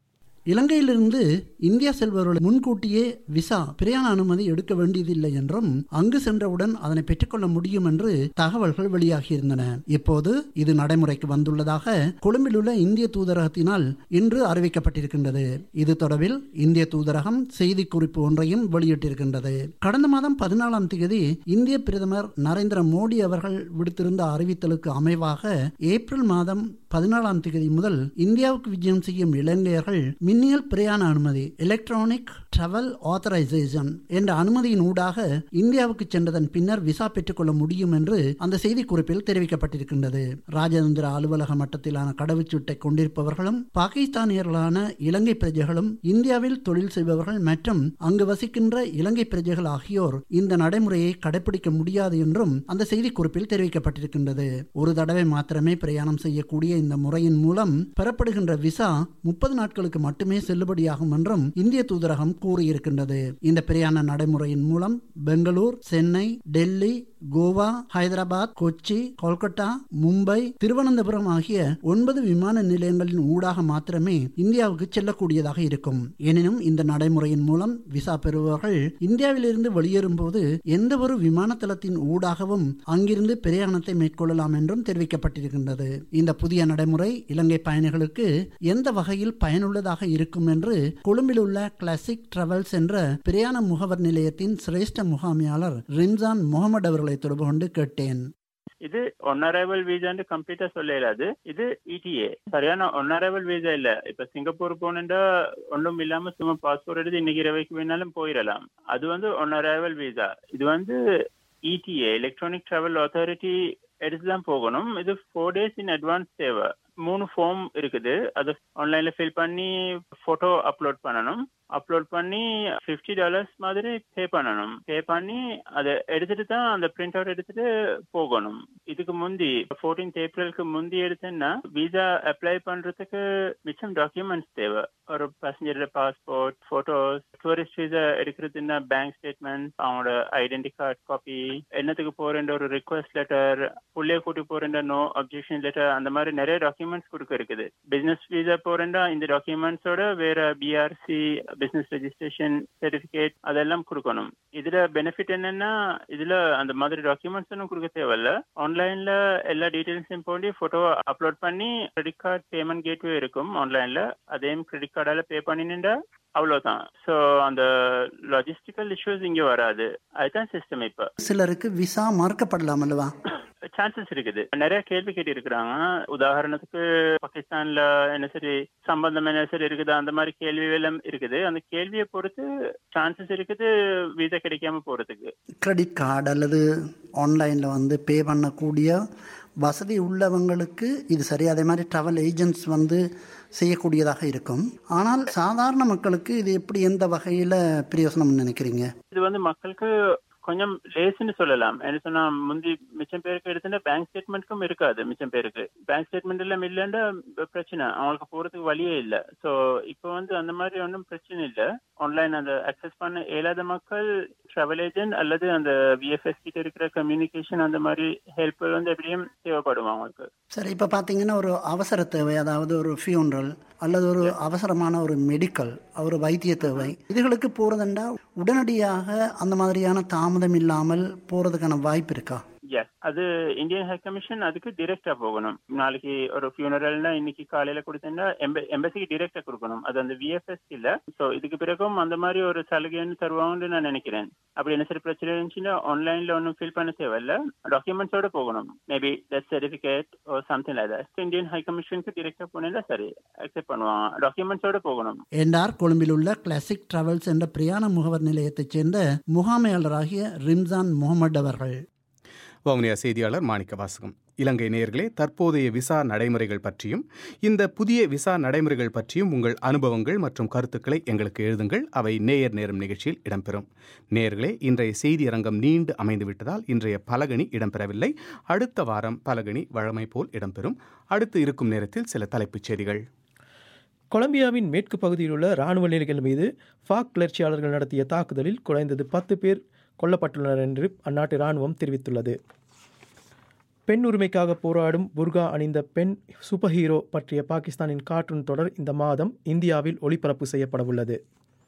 இலங்கையிலிருந்து இந்தியா செல்பவர்கள் முன்கூட்டியே விசா பிரயாண அனுமதி எடுக்க வேண்டியதில்லை என்றும் அங்கு சென்றவுடன் அதனை பெற்றுக்கொள்ள முடியும் என்று தகவல்கள் வெளியாகியிருந்தன இப்போது இது நடைமுறைக்கு வந்துள்ளதாக கொழும்பில் உள்ள இந்திய தூதரகத்தினால் இன்று அறிவிக்கப்பட்டிருக்கின்றது இது தொடர்பில் இந்திய தூதரகம் செய்திக்குறிப்பு ஒன்றையும் வெளியிட்டிருக்கின்றது கடந்த மாதம் பதினாலாம் தேதி இந்திய பிரதமர் நரேந்திர மோடி அவர்கள் விடுத்திருந்த அறிவித்தலுக்கு அமைவாக ஏப்ரல் மாதம் பதினாலாம் தேதி முதல் இந்தியாவுக்கு விஜயம் செய்யும் இலங்கையர்கள் மின்னியல் பிரயாண அனுமதி எலக்ட்ரானிக் டிராவல் ஆத்தரைசேஷன் என்ற அனுமதியின் ஊடாக இந்தியாவுக்கு சென்றதன் பின்னர் விசா பெற்றுக்கொள்ள முடியும் என்று அந்த செய்திக்குறிப்பில் தெரிவிக்கப்பட்டிருக்கின்றது ராஜதந்திர அலுவலக மட்டத்திலான கடவுச்சீட்டை கொண்டிருப்பவர்களும் பாகிஸ்தானியர்களான இலங்கை பிரஜைகளும் இந்தியாவில் தொழில் செய்பவர்கள் மற்றும் அங்கு வசிக்கின்ற இலங்கை பிரஜைகள் ஆகியோர் இந்த நடைமுறையை கடைபிடிக்க முடியாது என்றும் அந்த செய்திக்குறிப்பில் தெரிவிக்கப்பட்டிருக்கின்றது ஒரு தடவை மாத்திரமே பிரயாணம் செய்யக்கூடிய இந்த முறையின் மூலம் பெறப்படுகின்ற விசா முப்பது நாட்களுக்கு மட்டுமே செல்லுபடியாகும் என்றும் இந்திய தூதரகம் கூறியிருக்கின்றது இந்த பிரயாண நடைமுறையின் மூலம் பெங்களூர் சென்னை டெல்லி கோவா ஹைதராபாத் கொச்சி கொல்கத்தா மும்பை திருவனந்தபுரம் ஆகிய ஒன்பது விமான நிலையங்களின் ஊடாக மாத்திரமே இந்தியாவுக்கு செல்லக்கூடியதாக இருக்கும் எனினும் இந்த நடைமுறையின் மூலம் விசா பெறுபவர்கள் இந்தியாவிலிருந்து வெளியேறும் போது எந்த ஒரு விமான தளத்தின் ஊடாகவும் அங்கிருந்து பிரயாணத்தை மேற்கொள்ளலாம் என்றும் தெரிவிக்கப்பட்டிருக்கின்றது இந்த புதிய நடைமுறை இலங்கை பயணிகளுக்கு எந்த வகையில் பயனுள்ளதாக இருக்கும் என்று கொழும்பில் உள்ள கிளாசிக் டிராவல்ஸ் என்ற பிரயாண முகவர் நிலையத்தின் சிரேஷ்ட முகாமியாளர் ரிம்சான் முகமது அவர்களை தொடர்பு கொண்டு கேட்டேன் இது ஒன் அரைவல் வீசான்னு கம்ப்ளீட்டா சொல்லலாது இது இடிஏ சரியான ஒன் அரைவல் வீசா இல்ல இப்ப சிங்கப்பூர் போனா ஒன்றும் இல்லாம சும்மா பாஸ்போர்ட் எடுத்து இன்னைக்கு இரவைக்கு வேணாலும் போயிடலாம் அது வந்து ஒன் அரைவல் வீசா இது வந்து இடிஏ எலக்ட்ரானிக் டிராவல் அத்தாரிட்டி எடுத்து தான் போகணும் இது ஃபோர் டேஸ் இன் அட்வான்ஸ் தேவை மூணு ஃபார்ம் இருக்குது அதை ஆன்லைன்ல ஃபில் பண்ணி போட்டோ அப்லோட் பண்ணணும் அப்லோட் பண்ணி ஃபிஃப்டி டாலர்ஸ் மாதிரி பே பண்ணணும் பே பண்ணி அதை எடுத்துட்டு தான் அந்த பிரிண்ட் அவுட் எடுத்துட்டு போகணும் இதுக்கு முந்தி ஃபோர்டீன்த் ஏப்ரலுக்கு முந்தி எடுத்தேன்னா விசா அப்ளை பண்றதுக்கு மிச்சம் டாக்குமெண்ட்ஸ் தேவை ஒரு பேசஞ்சரோட பாஸ்போர்ட் போட்டோஸ் டூரிஸ்ட் விசா எடுக்கிறதுன்னா பேங்க் ஸ்டேட்மெண்ட் அவங்களோட ஐடென்டி கார்டு காப்பி என்னத்துக்கு போறேன்ற ஒரு ரிக்வஸ்ட் லெட்டர் புள்ளைய கூட்டி போறேன்ற நோ அப்ஜெக்ஷன் லெட்டர் அந்த மாதிரி நிறைய டாக்குமெண்ட்ஸ் கொடுக்க இருக்குது பிசினஸ் விசா போறேன்டா இந்த டாக்குமெண்ட்ஸோட வேற பிஆர்சி பிசினஸ் ரெஜிஸ்ட்ரேஷன் சர்டிபிகேட் அதெல்லாம் கொடுக்கணும் இதுல பெனிஃபிட் என்னன்னா இதுல அந்த மாதிரி டாக்குமெண்ட்ஸ் ஒன்றும் கொடுக்க தேவையில்ல ஆன்லைன்ல எல்லா டீடைல்ஸையும் போட்டு போட்டோ அப்லோட் பண்ணி கிரெடிட் கார்டு பேமெண்ட் கேட்வே இருக்கும் ஆன்லைன்ல அதையும் கிரெடிட் கார்டால பே பண்ணினா அவ்வளவுதான் ஸோ அந்த லாஜிஸ்டிக்கல் இஷ்யூஸ் இங்க வராது அதுதான் சிஸ்டம் இப்ப சிலருக்கு விசா மறுக்கப்படலாம் அல்லவா சான்சஸ் இருக்குது நிறைய கேள்வி கேட்டு இருக்கிறாங்க உதாரணத்துக்கு பாகிஸ்தான்ல என்ன சரி சம்பந்தம் என்ன சரி இருக்குது அந்த மாதிரி கேள்வி எல்லாம் இருக்குது அந்த கேள்வியை பொறுத்து சான்சஸ் இருக்குது வீசா கிடைக்காம போறதுக்கு கிரெடிட் கார்டு அல்லது ஆன்லைனில் வந்து பே பண்ணக்கூடிய வசதி உள்ளவங்களுக்கு இது சரி அதே மாதிரி ட்ராவல் ஏஜென்ட்ஸ் வந்து செய்யக்கூடியதாக இருக்கும் ஆனால் சாதாரண மக்களுக்கு இது எப்படி எந்த வகையில் பிரயோசனம் நினைக்கிறீங்க இது வந்து மக்களுக்கு கொஞ்சம் லேஸ்ன்னு சொல்லலாம் என்ன சொன்னா முந்தி மிச்சம் பேருக்கு எடுத்துட்டா பேங்க் ஸ்டேட்மெண்ட்க்கும் இருக்காது மிச்சம் பேருக்கு பேங்க் ஸ்டேட்மெண்ட் எல்லாம் இல்லைன்னா பிரச்சனை அவங்களுக்கு போறதுக்கு வழியே இல்லை ஸோ இப்போ வந்து அந்த மாதிரி ஒன்றும் பிரச்சனை இல்லை ஆன்லைன் அந்த அக்சஸ் பண்ண இயலாத மக்கள் ட்ராவல் ஏஜென்ட் அல்லது அந்த விஎஃப்எஸ் கிட்ட இருக்கிற கம்யூனிகேஷன் அந்த மாதிரி ஹெல்ப் வந்து எப்படியும் தேவைப்படும் அவங்களுக்கு சரி இப்போ பார்த்தீங்கன்னா ஒரு அவசர தேவை அதாவது ஒரு ஃபியூனரல் அல்லது ஒரு அவசரமான ஒரு மெடிக்கல் ஒரு வைத்திய தேவை இதுகளுக்கு போகிறதுண்டா உடனடியாக அந்த மாதிரியான தாமதம் இல்லாமல் போகிறதுக்கான வாய்ப்பு இருக்கா எஸ் அது இந்தியன் ஹை கமிஷன் அதுக்கு டிரெக்டா போகணும் நாளைக்கு ஒரு ஃபியூனரல்னா இன்னைக்கு காலையில கொடுத்தேன்னா எம்பசிக்கு டிரெக்டா கொடுக்கணும் அது அந்த விஎஃப்எஸ் இல்ல ஸோ இதுக்கு பிறகும் அந்த மாதிரி ஒரு சலுகைன்னு தருவாங்கன்னு நான் நினைக்கிறேன் அப்படி என்ன சரி பிரச்சனை இருந்துச்சுன்னா ஆன்லைன்ல ஒன்றும் ஃபில் பண்ண தேவையில்ல டாக்குமெண்ட்ஸோட போகணும் maybe death certificate or something like that Indian high கமிஷனுக்கு டிரெக்டா போனேன்னா சரி அக்செப்ட் பண்ணுவாங்க டாக்குமெண்ட்ஸோட போகணும் என்றார் கொழும்பில் உள்ள கிளாசிக் டிராவல்ஸ் என்ற பிரயாண முகவர் நிலையத்தைச் சேர்ந்த முகாமையாளராகிய ரிம்சான் முகமது அவர்கள் வவுனியா செய்தியாளர் மாணிக்க வாசகம் இலங்கை நேயர்களே தற்போதைய விசா நடைமுறைகள் பற்றியும் இந்த புதிய விசா நடைமுறைகள் பற்றியும் உங்கள் அனுபவங்கள் மற்றும் கருத்துக்களை எங்களுக்கு எழுதுங்கள் அவை நேயர் நேரம் நிகழ்ச்சியில் இடம்பெறும் நேயர்களே இன்றைய செய்தி அரங்கம் நீண்டு அமைந்துவிட்டதால் இன்றைய பலகணி இடம்பெறவில்லை அடுத்த வாரம் பலகணி வழமை போல் இடம்பெறும் அடுத்து இருக்கும் நேரத்தில் சில தலைப்புச் செய்திகள் கொலம்பியாவின் மேற்கு பகுதியில் உள்ள இராணுவ நிலைகள் மீது ஃபாக் கிளர்ச்சியாளர்கள் நடத்திய தாக்குதலில் குறைந்தது பத்து பேர் கொல்லப்பட்டுள்ளனர் என்று அந்நாட்டு இராணுவம் தெரிவித்துள்ளது பெண் உரிமைக்காக போராடும் புர்கா அணிந்த பெண் சூப்பர் ஹீரோ பற்றிய பாகிஸ்தானின் கார்ட்டூன் தொடர் இந்த மாதம் இந்தியாவில் ஒளிபரப்பு செய்யப்படவுள்ளது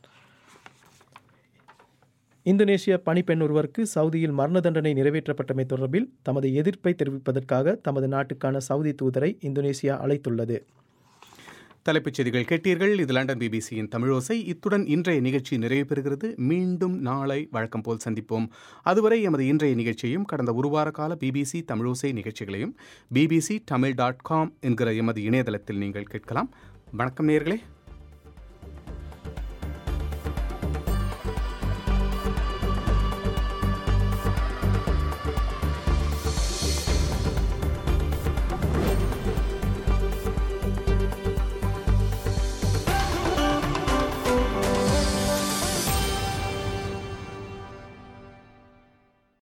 இந்தோனேசிய பணிப்பெண் ஒருவருக்கு சவுதியில் மரண தண்டனை நிறைவேற்றப்பட்டமை தொடர்பில் தமது எதிர்ப்பை தெரிவிப்பதற்காக தமது நாட்டுக்கான சவுதி தூதரை இந்தோனேசியா அழைத்துள்ளது தலைப்புச் செய்திகள் கேட்டீர்கள் இது லண்டன் பிபிசியின் தமிழோசை இத்துடன் இன்றைய நிகழ்ச்சி நிறைவு பெறுகிறது மீண்டும் நாளை வழக்கம் போல் சந்திப்போம் அதுவரை எமது இன்றைய நிகழ்ச்சியையும் கடந்த ஒரு வார கால பிபிசி தமிழோசை நிகழ்ச்சிகளையும் பிபிசி தமிழ் டாட் காம் என்கிற எமது இணையதளத்தில் நீங்கள் கேட்கலாம் வணக்கம் நேர்களே